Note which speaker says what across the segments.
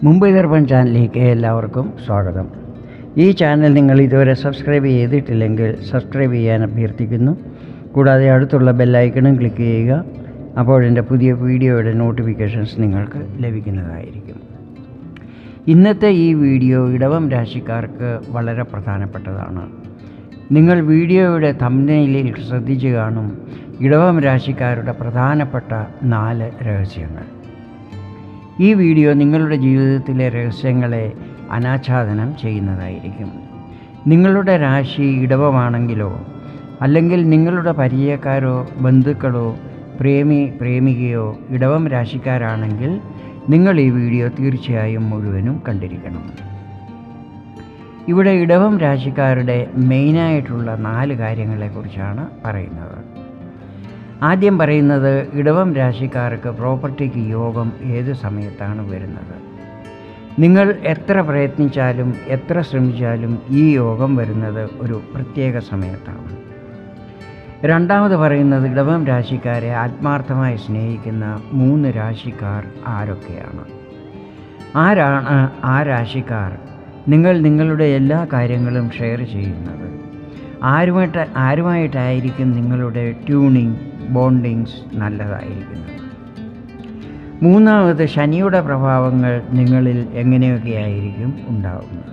Speaker 1: മുംബൈ ദർപ്പൺ ചാനലിലേക്ക് എല്ലാവർക്കും സ്വാഗതം ഈ ചാനൽ നിങ്ങൾ ഇതുവരെ സബ്സ്ക്രൈബ് ചെയ്തിട്ടില്ലെങ്കിൽ സബ്സ്ക്രൈബ് ചെയ്യാൻ അഭ്യർത്ഥിക്കുന്നു കൂടാതെ അടുത്തുള്ള ബെല്ലൈക്കണും ക്ലിക്ക് ചെയ്യുക അപ്പോൾ എൻ്റെ പുതിയ വീഡിയോയുടെ നോട്ടിഫിക്കേഷൻസ് നിങ്ങൾക്ക് ലഭിക്കുന്നതായിരിക്കും ഇന്നത്തെ ഈ വീഡിയോ ഇടവം രാശിക്കാർക്ക് വളരെ പ്രധാനപ്പെട്ടതാണ് നിങ്ങൾ വീഡിയോയുടെ തമ്മിലിൽ ശ്രദ്ധിച്ചു കാണും ഇടവം രാശിക്കാരുടെ പ്രധാനപ്പെട്ട നാല് രഹസ്യങ്ങൾ ഈ വീഡിയോ നിങ്ങളുടെ ജീവിതത്തിലെ രഹസ്യങ്ങളെ അനാച്ഛാദനം ചെയ്യുന്നതായിരിക്കും നിങ്ങളുടെ രാശി ഇടവമാണെങ്കിലോ അല്ലെങ്കിൽ നിങ്ങളുടെ പരിചയക്കാരോ ബന്ധുക്കളോ പ്രേമി പ്രേമികയോ ഇടവം രാശിക്കാരാണെങ്കിൽ നിങ്ങൾ ഈ വീഡിയോ തീർച്ചയായും മുഴുവനും കണ്ടിരിക്കണം ഇവിടെ ഇടവം രാശിക്കാരുടെ മെയിനായിട്ടുള്ള നാല് കാര്യങ്ങളെക്കുറിച്ചാണ് പറയുന്നത് ആദ്യം പറയുന്നത് ഇടവം രാശിക്കാർക്ക് പ്രോപ്പർട്ടിക്ക് യോഗം ഏത് സമയത്താണ് വരുന്നത് നിങ്ങൾ എത്ര പ്രയത്നിച്ചാലും എത്ര ശ്രമിച്ചാലും ഈ യോഗം വരുന്നത് ഒരു പ്രത്യേക സമയത്താണ് രണ്ടാമത് പറയുന്നത് ഇടവം രാശിക്കാരെ ആത്മാർത്ഥമായി സ്നേഹിക്കുന്ന മൂന്ന് രാശിക്കാർ ആരൊക്കെയാണ് ആരാണ് ആ രാശിക്കാർ നിങ്ങൾ നിങ്ങളുടെ എല്ലാ കാര്യങ്ങളും ഷെയർ ചെയ്യുന്നത് ആരുമായിട്ട് ആരുമായിട്ടായിരിക്കും നിങ്ങളുടെ ട്യൂണിങ് ബോണ്ടിങ്സ് നല്ലതായിരിക്കുന്നത് മൂന്നാമത് ശനിയുടെ പ്രഭാവങ്ങൾ നിങ്ങളിൽ എങ്ങനെയൊക്കെയായിരിക്കും ഉണ്ടാകുന്നത്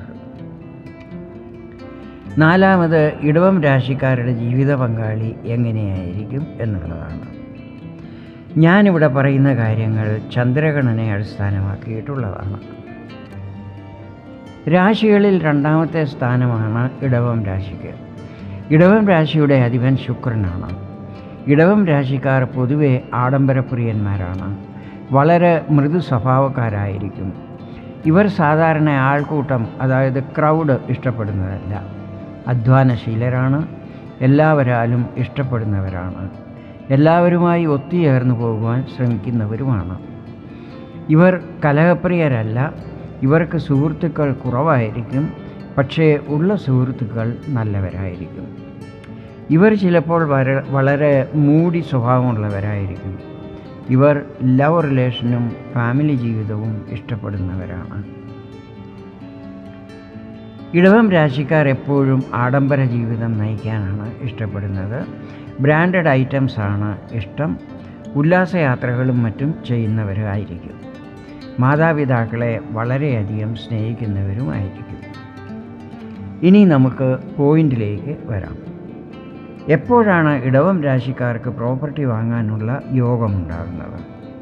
Speaker 1: നാലാമത് ഇടവം രാശിക്കാരുടെ ജീവിത പങ്കാളി എങ്ങനെയായിരിക്കും എന്നുള്ളതാണ് ഞാനിവിടെ പറയുന്ന കാര്യങ്ങൾ ചന്ദ്രഗണനെ അടിസ്ഥാനമാക്കിയിട്ടുള്ളതാണ് രാശികളിൽ രണ്ടാമത്തെ സ്ഥാനമാണ് ഇടവം രാശിക്ക് ഇടവം രാശിയുടെ അധിപൻ ശുക്രനാണ് ഇടവം രാശിക്കാർ പൊതുവെ ആഡംബരപ്രിയന്മാരാണ് വളരെ മൃദു സ്വഭാവക്കാരായിരിക്കും ഇവർ സാധാരണ ആൾക്കൂട്ടം അതായത് ക്രൗഡ് ഇഷ്ടപ്പെടുന്നതല്ല അധ്വാനശീലരാണ് എല്ലാവരാലും ഇഷ്ടപ്പെടുന്നവരാണ് എല്ലാവരുമായി ഒത്തുചേർന്ന് പോകുവാൻ ശ്രമിക്കുന്നവരുമാണ് ഇവർ കലഹപ്രിയരല്ല ഇവർക്ക് സുഹൃത്തുക്കൾ കുറവായിരിക്കും പക്ഷേ ഉള്ള സുഹൃത്തുക്കൾ നല്ലവരായിരിക്കും ഇവർ ചിലപ്പോൾ വര വളരെ മൂടി സ്വഭാവമുള്ളവരായിരിക്കും ഇവർ ലവ് റിലേഷനും ഫാമിലി ജീവിതവും ഇഷ്ടപ്പെടുന്നവരാണ് ഇടവം രാശിക്കാർ എപ്പോഴും ആഡംബര ജീവിതം നയിക്കാനാണ് ഇഷ്ടപ്പെടുന്നത് ബ്രാൻഡഡ് ഐറ്റംസ് ആണ് ഇഷ്ടം ഉല്ലാസയാത്രകളും മറ്റും ചെയ്യുന്നവരായിരിക്കും മാതാപിതാക്കളെ വളരെയധികം സ്നേഹിക്കുന്നവരുമായിരിക്കും ഇനി നമുക്ക് പോയിന്റിലേക്ക് വരാം എപ്പോഴാണ് ഇടവം രാശിക്കാർക്ക് പ്രോപ്പർട്ടി വാങ്ങാനുള്ള യോഗമുണ്ടാകുന്നത്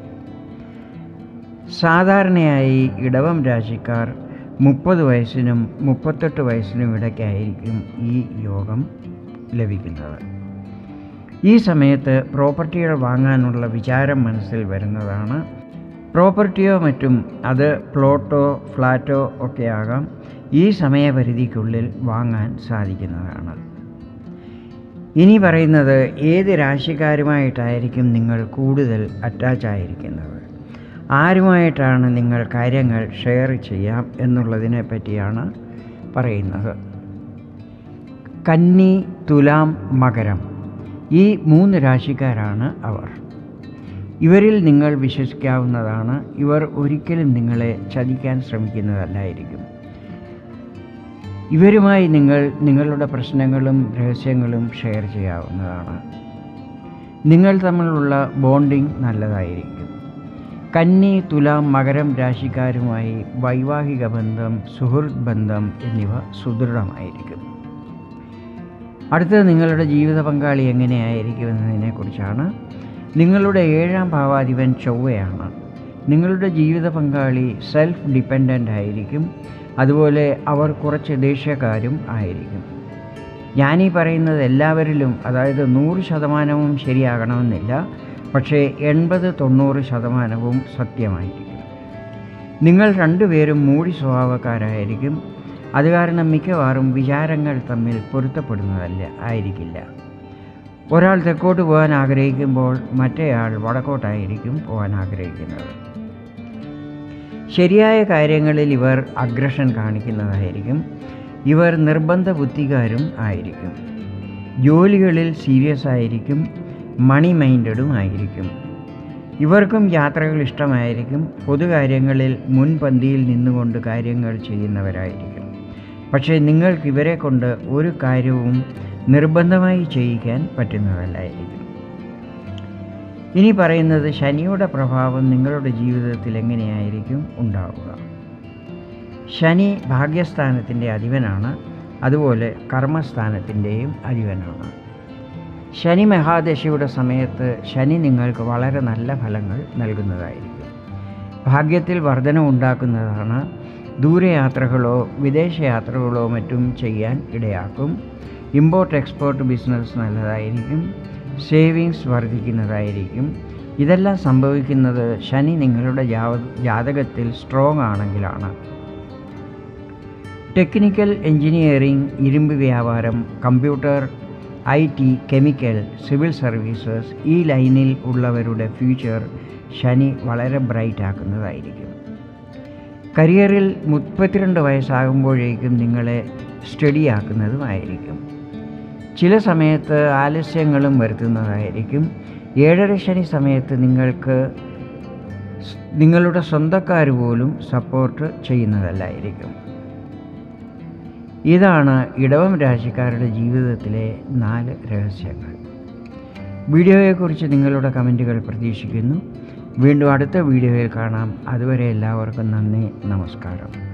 Speaker 1: സാധാരണയായി ഇടവം രാശിക്കാർ മുപ്പത് വയസ്സിനും മുപ്പത്തെട്ട് വയസ്സിനും ഇടയ്ക്കായിരിക്കും ഈ യോഗം ലഭിക്കുന്നത് ഈ സമയത്ത് പ്രോപ്പർട്ടികൾ വാങ്ങാനുള്ള വിചാരം മനസ്സിൽ വരുന്നതാണ് പ്രോപ്പർട്ടിയോ മറ്റും അത് പ്ലോട്ടോ ഫ്ലാറ്റോ ഒക്കെ ആകാം ഈ സമയപരിധിക്കുള്ളിൽ വാങ്ങാൻ സാധിക്കുന്നതാണ് ഇനി പറയുന്നത് ഏത് രാശിക്കാരുമായിട്ടായിരിക്കും നിങ്ങൾ കൂടുതൽ അറ്റാച്ച് ആയിരിക്കുന്നത് ആരുമായിട്ടാണ് നിങ്ങൾ കാര്യങ്ങൾ ഷെയർ ചെയ്യാം എന്നുള്ളതിനെ പറ്റിയാണ് പറയുന്നത് കന്നി തുലാം മകരം ഈ മൂന്ന് രാശിക്കാരാണ് അവർ ഇവരിൽ നിങ്ങൾ വിശ്വസിക്കാവുന്നതാണ് ഇവർ ഒരിക്കലും നിങ്ങളെ ചതിക്കാൻ ശ്രമിക്കുന്നതല്ലായിരിക്കും ഇവരുമായി നിങ്ങൾ നിങ്ങളുടെ പ്രശ്നങ്ങളും രഹസ്യങ്ങളും ഷെയർ ചെയ്യാവുന്നതാണ് നിങ്ങൾ തമ്മിലുള്ള ബോണ്ടിങ് നല്ലതായിരിക്കും കന്നി തുലാം മകരം രാശിക്കാരുമായി വൈവാഹിക ബന്ധം സുഹൃത്ത് ബന്ധം എന്നിവ സുദൃഢമായിരിക്കും അടുത്തത് നിങ്ങളുടെ ജീവിത പങ്കാളി എങ്ങനെയായിരിക്കും എന്നതിനെക്കുറിച്ചാണ് നിങ്ങളുടെ ഏഴാം ഭാവാധിപൻ ചൊവ്വയാണ് നിങ്ങളുടെ ജീവിത പങ്കാളി സെൽഫ് ഡിപ്പെൻഡൻ്റ് ആയിരിക്കും അതുപോലെ അവർ കുറച്ച് ദേഷ്യക്കാരും ആയിരിക്കും ഞാനീ പറയുന്നത് എല്ലാവരിലും അതായത് നൂറ് ശതമാനവും ശരിയാകണമെന്നില്ല പക്ഷേ എൺപത് തൊണ്ണൂറ് ശതമാനവും സത്യമായിരിക്കും നിങ്ങൾ രണ്ടുപേരും മൂടി സ്വഭാവക്കാരായിരിക്കും അത് കാരണം മിക്കവാറും വിചാരങ്ങൾ തമ്മിൽ പൊരുത്തപ്പെടുന്നതല്ല ആയിരിക്കില്ല ഒരാൾ തെക്കോട്ട് പോകാൻ ആഗ്രഹിക്കുമ്പോൾ മറ്റേയാൾ വടക്കോട്ടായിരിക്കും പോകാൻ ആഗ്രഹിക്കുന്നത് ശരിയായ കാര്യങ്ങളിൽ ഇവർ അഗ്രഷൻ കാണിക്കുന്നതായിരിക്കും ഇവർ നിർബന്ധ ബുദ്ധികാരും ആയിരിക്കും ജോലികളിൽ സീരിയസ് ആയിരിക്കും മണി മൈൻഡഡും ആയിരിക്കും ഇവർക്കും യാത്രകൾ ഇഷ്ടമായിരിക്കും പൊതുകാര്യങ്ങളിൽ മുൻപന്തിയിൽ നിന്നുകൊണ്ട് കാര്യങ്ങൾ ചെയ്യുന്നവരായിരിക്കും പക്ഷേ നിങ്ങൾക്ക് ഇവരെ കൊണ്ട് ഒരു കാര്യവും നിർബന്ധമായി ചെയ്യിക്കാൻ പറ്റുന്നതല്ലായിരിക്കും ഇനി പറയുന്നത് ശനിയുടെ പ്രഭാവം നിങ്ങളുടെ ജീവിതത്തിൽ എങ്ങനെയായിരിക്കും ഉണ്ടാവുക ശനി ഭാഗ്യസ്ഥാനത്തിൻ്റെ അധിപനാണ് അതുപോലെ കർമ്മസ്ഥാനത്തിൻ്റെയും അധിപനാണ് ശനി മഹാദശയുടെ സമയത്ത് ശനി നിങ്ങൾക്ക് വളരെ നല്ല ഫലങ്ങൾ നൽകുന്നതായിരിക്കും ഭാഗ്യത്തിൽ വർധന ഉണ്ടാക്കുന്നതാണ് ദൂരയാത്രകളോ വിദേശയാത്രകളോ മറ്റും ചെയ്യാൻ ഇടയാക്കും ഇമ്പോർട്ട് എക്സ്പോർട്ട് ബിസിനസ് നല്ലതായിരിക്കും സേവിങ്സ് വർദ്ധിക്കുന്നതായിരിക്കും ഇതെല്ലാം സംഭവിക്കുന്നത് ശനി നിങ്ങളുടെ ജാതകത്തിൽ സ്ട്രോങ് ആണെങ്കിലാണ് ടെക്നിക്കൽ എഞ്ചിനീയറിംഗ് ഇരുമ്പ് വ്യാപാരം computer I T chemical civil services ഈ ലൈനിൽ ഉള്ളവരുടെ ഫ്യൂച്ചർ ശനി വളരെ ബ്രൈറ്റ് ആക്കുന്നതായിരിക്കും കരിയറിൽ മുപ്പത്തിരണ്ട് വയസ്സാകുമ്പോഴേക്കും നിങ്ങളെ സ്റ്റഡി ആക്കുന്നതുമായിരിക്കും ചില സമയത്ത് ആലസ്യങ്ങളും വരുത്തുന്നതായിരിക്കും ഏഴര ശനി സമയത്ത് നിങ്ങൾക്ക് നിങ്ങളുടെ സ്വന്തക്കാർ പോലും സപ്പോർട്ട് ചെയ്യുന്നതല്ലായിരിക്കും ഇതാണ് ഇടവം രാശിക്കാരുടെ ജീവിതത്തിലെ നാല് രഹസ്യങ്ങൾ വീഡിയോയെക്കുറിച്ച് നിങ്ങളുടെ കമൻറ്റുകൾ പ്രതീക്ഷിക്കുന്നു വീണ്ടും അടുത്ത വീഡിയോയിൽ കാണാം അതുവരെ എല്ലാവർക്കും നന്ദി നമസ്കാരം